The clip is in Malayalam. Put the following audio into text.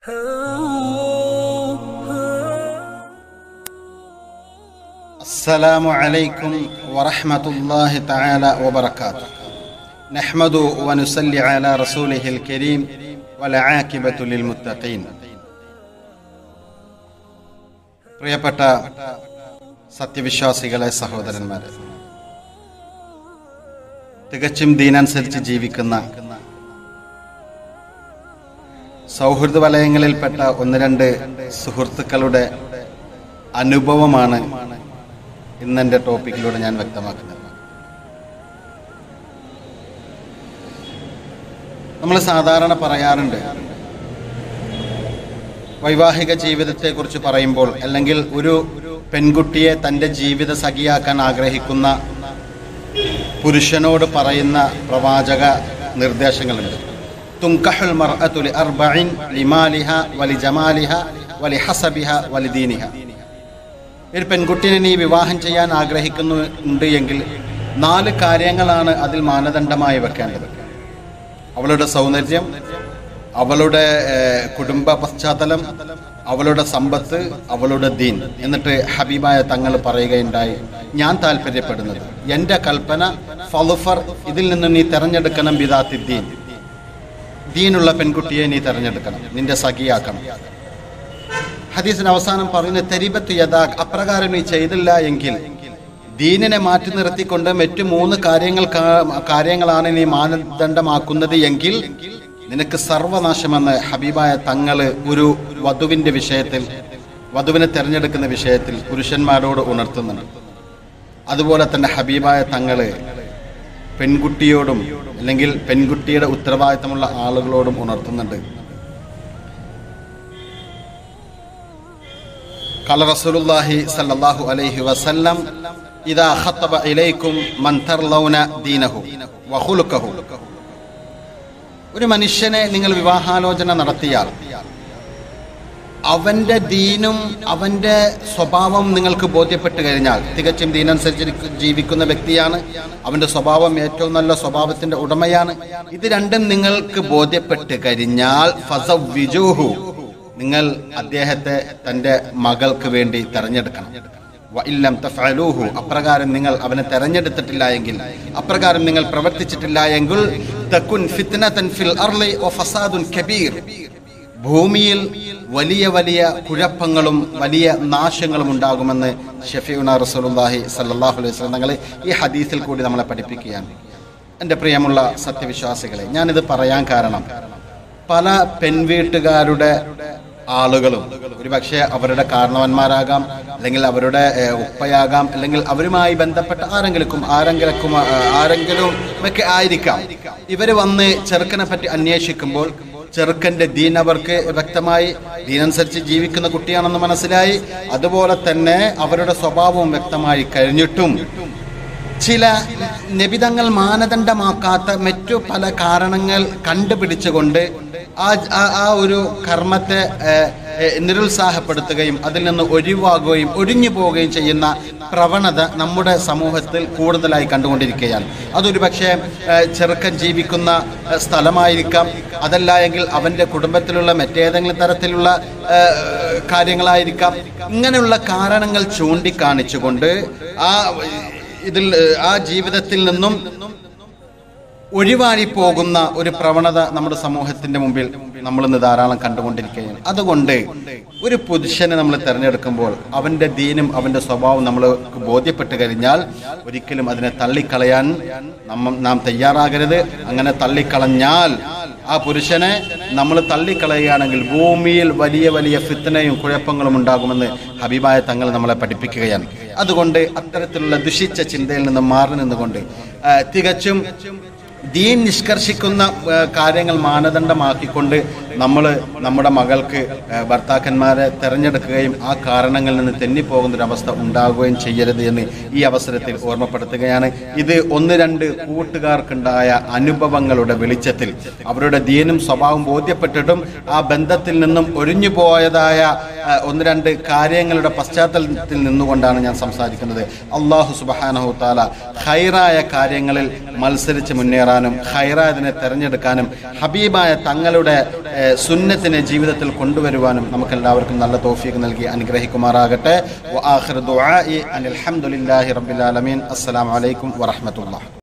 السلام عليكم ورحمة الله تعالى وبركاته نحمد ونصلي على رسوله الكريم والعاقبة للمتقين പ്രിയപ്പെട്ട സത്യവിശ്വാസികളെ സഹോദരന്മാരെ തികച്ചും ദീനനുസരിച്ച് ജീവിക്കുന്ന സൗഹൃദ വലയങ്ങളിൽപ്പെട്ട ഒന്ന് രണ്ട് സുഹൃത്തുക്കളുടെ അനുഭവമാണ് ഇന്ന് എൻ്റെ ടോപ്പിക്കിലൂടെ ഞാൻ വ്യക്തമാക്കുന്നത് നമ്മൾ സാധാരണ പറയാറുണ്ട് വൈവാഹിക ജീവിതത്തെക്കുറിച്ച് പറയുമ്പോൾ അല്ലെങ്കിൽ ഒരു പെൺകുട്ടിയെ തൻ്റെ ജീവിത സഖിയാക്കാൻ ആഗ്രഹിക്കുന്ന പുരുഷനോട് പറയുന്ന പ്രവാചക നിർദ്ദേശങ്ങളുണ്ട് തുങ്കഹുൽ മർഅത്തു അർബഇൻ ലിമാലിഹ വലി ജമാലിഹ വലി ഹസബിഹ വലി ദീനിഹ ഒരു പെൺകുട്ടിനെ നീ വിവാഹം ചെയ്യാൻ ആഗ്രഹിക്കുന്നുണ്ട് എങ്കിൽ നാല് കാര്യങ്ങളാണ് അതിൽ മാനദണ്ഡമായി വെക്കേണ്ടത് അവളുടെ സൗന്ദര്യം അവളുടെ ഏഹ്, കുടുംബ പശ്ചാത്തലം അവളുടെ സമ്പത്ത് അവളുടെ ദീൻ എന്നിട്ട് ഹബീബായ തങ്ങൾ പറയുകയുണ്ടായി ഞാൻ താല്പര്യപ്പെടുന്നത് എൻ്റെ കൽപ്പന ഫലുഫർ ഇതിൽ നിന്ന് നീ തെരഞ്ഞെടുക്കണം ബിദാത്തി ദീൻ ദീനുള്ള പെൺകുട്ടിയെ നീ തെരഞ്ഞെടുക്കണം നിന്റെ സഖിയാക്കണം ഹദീസിന് അവസാനം പറയുന്ന തെരിബത്ത് യഥാ അപ്രകാരം നീ ചെയ്തില്ല എങ്കിൽ ദീനിനെ മാറ്റി നിർത്തിക്കൊണ്ട് മറ്റു മൂന്ന് കാര്യങ്ങൾ കാര്യങ്ങളാണ് നീ മാനദണ്ഡമാക്കുന്നത് എങ്കിൽ നിനക്ക് സർവനാശമെന്ന് ഹബീബായ തങ്ങള് ഒരു വധുവിന്റെ വിഷയത്തിൽ വധുവിനെ തെരഞ്ഞെടുക്കുന്ന വിഷയത്തിൽ പുരുഷന്മാരോട് ഉണർത്തുന്നുണ്ട് അതുപോലെ തന്നെ ഹബീബായ തങ്ങള് പെൺകുട്ടിയോടും അല്ലെങ്കിൽ പെൺകുട്ടിയുടെ ഉത്തരവാദിത്തമുള്ള ആളുകളോടും ഉണർത്തുന്നുണ്ട് قال رسول الله صلى الله عليه وسلم إذا خطب إليكم من ترضون دينه وخلقه ഒരു മനുഷ്യനെ നിങ്ങൾ വിവാഹാലോചന നടത്തിയാൽ അവന്റെ ദീനും അവന്റെ സ്വഭാവം നിങ്ങൾക്ക് ബോധ്യപ്പെട്ട് കഴിഞ്ഞാൽ തികച്ചും ദീനനുസരിച്ച് ജീവിക്കുന്ന വ്യക്തിയാണ് അവന്റെ സ്വഭാവം ഏറ്റവും നല്ല സ്വഭാവത്തിന്റെ ഉടമയാണ് ഇത് രണ്ടും നിങ്ങൾക്ക് ബോധ്യപ്പെട്ട് കഴിഞ്ഞാൽ ഫസവ്വിജൂഹു നിങ്ങൾ അദ്ദേഹത്തെ തന്റെ മകൾക്ക് വേണ്ടി തെരഞ്ഞെടുക്കണം വഇല്ലം തഫഅലൂഹു അപ്രകാരം നിങ്ങൾ അവനെ തെരഞ്ഞെടുത്തിട്ടില്ല എങ്കിൽ അപ്രകാരം നിങ്ങൾ പ്രവർത്തിച്ചിട്ടില്ല എങ്കിൽ തകുൻ ഫിത്നതൻ ഫിൽ അർളി വഫസാദുൻ കബീർ ഭൂമിയിൽ വലിയ വലിയ കുഴപ്പങ്ങളും വലിയ നാശങ്ങളും ഉണ്ടാകുമെന്ന് ഷഫീഉന റസൂലുള്ളാഹി സല്ലല്ലാഹു അലൈഹി വസല്ലം തങ്ങൾ ഈ ഹദീസിൽ കൂടി നമ്മളെ പഠിപ്പിക്കുകയാണ് എൻ്റെ പ്രിയമുള്ള സത്യവിശ്വാസികളെ ഞാനിത് പറയാൻ കാരണം പല പെൺവീട്ടുകാരുടെ ആളുകളും ഒരുപക്ഷെ അവരുടെ കാരണവന്മാരാകാം അല്ലെങ്കിൽ അവരുടെ ഏഹ്, ഉപ്പയാകാം അല്ലെങ്കിൽ അവരുമായി ബന്ധപ്പെട്ട ആരെങ്കിലും ആരെങ്കിലും ആരെങ്കിലും ഒക്കെ ആയിരിക്കാം ഇവര് വന്ന് ചെറുക്കനെ പറ്റി അന്വേഷിക്കുമ്പോൾ ചെറുക്കന്റെ ദീൻ അവർക്ക് വ്യക്തമായി ദീനനുസരിച്ച് ജീവിക്കുന്ന കുട്ടിയാണെന്ന് മനസ്സിലായി അതുപോലെ തന്നെ അവരുടെ സ്വഭാവവും വ്യക്തമായി കഴിഞ്ഞിട്ടും ചില നിബിതങ്ങൾ മാനദണ്ഡമാക്കാത്ത മറ്റു പല കാരണങ്ങൾ കണ്ടുപിടിച്ചുകൊണ്ട് ആ ആ- ആ ഒരു കർമ്മത്തെ ഏഹ്, ഏഹ്, നിരുത്സാഹപ്പെടുത്തുകയും അതിൽ നിന്ന് ഒഴിവാകുകയും ഒഴിഞ്ഞു പോവുകയും ചെയ്യുന്ന പ്രവണത നമ്മുടെ സമൂഹത്തിൽ കൂടുതലായി കണ്ടുകൊണ്ടിരിക്കുകയാണ് അതൊരു പക്ഷേ ഏഹ്, ചെറുക്കൻ ജീവിക്കുന്ന ഏഹ്, സ്ഥലമായിരിക്കാം അതല്ല എങ്കിൽ അവൻ്റെ കുടുംബത്തിലുള്ള മറ്റേതെങ്കിലും തരത്തിലുള്ള ഏഹ്, കാര്യങ്ങളായിരിക്കാം ഇങ്ങനെയുള്ള കാരണങ്ങൾ ചൂണ്ടിക്കാണിച്ചുകൊണ്ട് ആ ഇതിൽ ഏഹ്, ആ ജീവിതത്തിൽ നിന്നും ഒഴിവായി പോകുന്ന ഒരു പ്രവണത നമ്മുടെ സമൂഹത്തിന്റെ മുമ്പിൽ നമ്മൾ ഇന്ന് ധാരാളം കണ്ടുകൊണ്ടിരിക്കുകയാണ് അതുകൊണ്ട് ഒരു പുരുഷനെ നമ്മൾ തിരഞ്ഞെടുക്കുമ്പോൾ അവന്റെ ദീനും അവന്റെ സ്വഭാവം നമ്മൾ ബോധ്യപ്പെട്ട് കഴിഞ്ഞാൽ ഒരിക്കലും അതിനെ തള്ളിക്കളയാൻ നമ്മ നാം തയ്യാറാകരുത് അങ്ങനെ തള്ളിക്കളഞ്ഞാൽ ആ പുരുഷനെ നമ്മൾ തള്ളിക്കളയുകയാണെങ്കിൽ ഭൂമിയിൽ വലിയ വലിയ ഫിത്തനയും കുഴപ്പങ്ങളും ഉണ്ടാകുമെന്ന് ഹബീബായ തങ്ങൾ നമ്മളെ പഠിപ്പിക്കുകയാണ് അതുകൊണ്ട് അത്തരത്തിലുള്ള ദുഷിച്ച ചിന്തയിൽ നിന്ന് മാറി നിന്നുകൊണ്ട് ആ, തികച്ചും ദീൻ നിഷ്കർഷിക്കുന്ന ആ, കാര്യങ്ങൾ മാനദണ്ഡമാക്കിക്കൊണ്ട് നമ്മൾ നമ്മുടെ മകൾക്ക് ആ, ഭർത്താക്കന്മാരെ തിരഞ്ഞെടുക്കുകയും ആ കാരണങ്ങളിൽ നിന്ന് തെന്നിപ്പോകുന്ന ഒരു അവസ്ഥ ഉണ്ടാകുകയും ചെയ്യരുത് എന്ന് ഈ അവസരത്തിൽ ഓർമ്മപ്പെടുത്തുകയാണ് ഇത് ഒന്ന് രണ്ട് കൂട്ടുകാർക്കുണ്ടായ അനുഭവങ്ങളുടെ വെളിച്ചത്തിൽ അവരുടെ ദീനും സ്വഭാവം ബോധ്യപ്പെട്ടിട്ടും ആ ബന്ധത്തിൽ നിന്നും ഒഴിഞ്ഞു പോയതായ ആ, ഒന്ന് രണ്ട് കാര്യങ്ങളുടെ പശ്ചാത്തലത്തിൽ നിന്നുകൊണ്ടാണ് ഞാൻ സംസാരിക്കുന്നത് അള്ളാഹു സുബാനഹു താല ഹൈറായ കാര്യങ്ങളിൽ മത്സരിച്ച് മുന്നേറാനും ഹൈറായതിനെ തെരഞ്ഞെടുക്കാനും ഹബീബായ തങ്ങളുടെ ഏ, ഏഹ്, സുന്നത്തിനെ ജീവിതത്തിൽ കൊണ്ടുവരുവാനും നമുക്കെല്ലാവർക്കും നല്ല തോഫീക്ക് നൽകി അനുഗ്രഹിക്കുമാറാകട്ടെ വ ആഖിറു ദുആഇ അനിൽ ഹംദുലില്ലാഹി റബ്ബിൽ ആലമീൻ അസ്സലാമു അലൈക്കും വറഹ്മത്തുള്ളാഹി